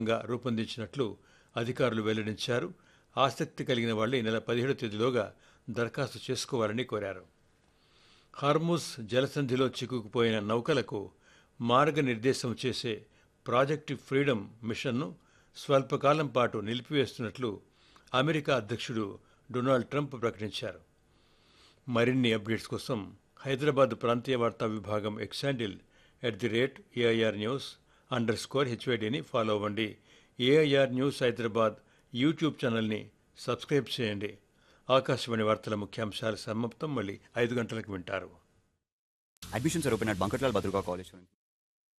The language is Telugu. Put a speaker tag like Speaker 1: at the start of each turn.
Speaker 1: గా రూపొందించినట్లు అధికారులు వెల్లడించారు ఆసక్తి కలిగిన వాళ్ళు ఈ నెల పదిహేడు తేదీలోగా దరఖాస్తు చేసుకోవాలని కోరారు హార్మూస్ జలసంధిలో చిక్కుకుపోయిన నౌకలకు మార్గనిర్దేశం చేసే ప్రాజెక్ట్ ఫ్రీడమ్ మిషన్ను స్వల్పకాలం పాటు నిలిపివేస్తున్నట్లు అమెరికా అధ్యక్షుడు డొనాల్డ్ ట్రంప్ ప్రకటించారు మరిన్ని అప్డేట్స్ కోసం హైదరాబాద్ ప్రాంతీయ వార్తా విభాగం X handle at the rate AIR news underscore హెచ్వైడిని ఫాలో అవ్వండి ఏఐఆర్ న్యూస్ హైదరాబాద్ యూట్యూబ్ ఛానల్ని సబ్స్క్రైబ్ చేయండి ఆకాశవాణి వార్తల ముఖ్యాంశాలు సమాప్తం మళ్ళీ ఐదు గంటలకు వింటారు
Speaker 2: Admissions are open at Bankarlal Badruga College.